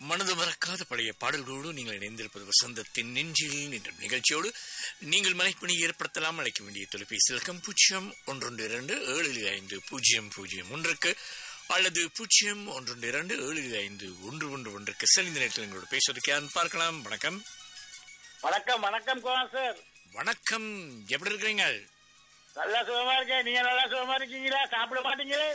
மனது மறக்காத பழைய பாடல்களோடு நீங்கள் இணைந்திருப்பது வசந்தத்தின் நெஞ்சில் என்ற நிகழ்ச்சியோடு நீங்கள் மலைப்பணி ஏற்படுத்தலாம் அழைக்க வேண்டிய தொலைபேசி இலக்கம் பூஜ்ஜியம் ஒன்றொன்று இரண்டு ஏழு ஐந்து பூஜ்ஜியம் பூஜ்ஜியம் ஒன்றுக்கு அல்லது பூஜ்ஜியம் ஒன்றொன்று இரண்டு ஏழு ஐந்து ஒன்று ஒன்று ஒன்றுக்கு செறிந்த நேரத்தில் எங்களோட பேசுவதற்கு யாருன்னு பார்க்கலாம் வணக்கம் வணக்கம் வணக்கம் குமார் சார் வணக்கம் எப்படி இருக்கிறீங்க நல்லா சுகமா இருக்கேன் நீங்க நல்லா சுகமா இருக்கீங்களா சாப்பிட மாட்டீங்களே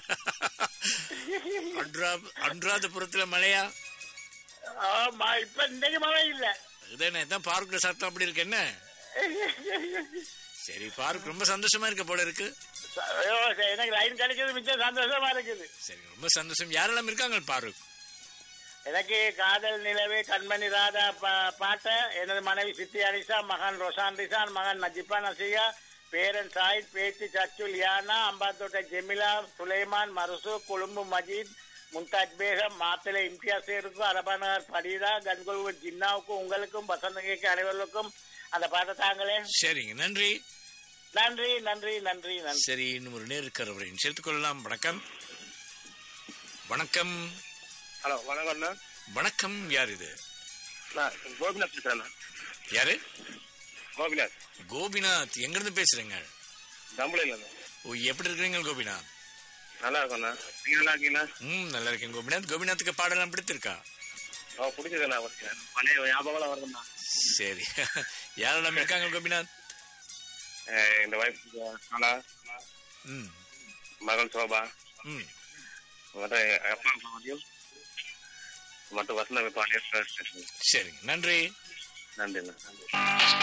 அன்றா அன்றாதபுரத்துல மழையா ஆமா இப்ப இன்னைக்கு மழை இல்ல இதுதானே தான் பார்க்குல சத்தம் அப்படி இருக்கு என்ன சரி பார்க் ரொம்ப சந்தோஷமா இருக்க போல இருக்கு ஐயோ, சரி, எனக்கு லைன் கிடைக்கிறது மிச்சம் சந்தோஷமா இருக்குது சரி ரொம்ப சந்தோஷம் யாரெல்லாம் இருக்காங்க பாருக் எனக்கு காதல் நிலவே கண்மணி ராதா பா- பாட்ட எனது மனைவி சித்தி அனிஷா மகன் ரொஷான் ரிசான் மகன் நஜிபா நசியா பேரன் சாயித் பேத்தி சச்சுல் யானா அம்பாத்தோட்டை ஜெமிலா சுலைமான் மருசு கொழும்பு மஜீத் மும்தாஜ் பேகம் மாப்பிள்ளை இம்தியாஸ் இருக்கும் அரபாநகர் பரீதா கன்கொல்வூர் ஜின்னாவுக்கும் உங்களுக்கும் வசந்தகைக்கு அனைவருக்கும் அந்த பாட்டை தாங்களே சரிங்க நன்றி நன்றி நன்றி நன்றி நன்றி சரி இன்னும் ஒரு நேர் இருக்கிறவரையும் சேர்த்துக் கொள்ளலாம் வணக்கம் வணக்கம் ஹலோ வணக்கம் அண்ணா வணக்கம் யார் இது நான் கோபிநாத் பேசுறேன் யாரு கோபிநாத் கோபிநாத் எங்கிருந்து பேசுறீங்க தம்பளையில் அண்ணா ஓ எப்படி இருக்கிறீங்க கோபிநாத் நல்லா இருக்கோண்ணா நீங்க நல்லா இருக்கீங்களா ம் நல்லா இருக்கேன் கோபிநாத் கோபிநாத்துக்கு பாடலாம் பிடித்திருக்கா ஓ பிடிச்சதுண்ணா கொஞ்சம் பழைய ஞாபகம்லாம் வருதுண்ணா சரி யாரெல்லாம் இருக்காங்க கோபிநாத் அஹ் இந்த வாய்ப்பு கலா ம் மகன் சோபா ம் மற்றும் அப்பா அம்மாவையும் மற்றும் வசந்த பாண்டியர் சரிங்க நன்றி நன்றிண்ணா நன்றி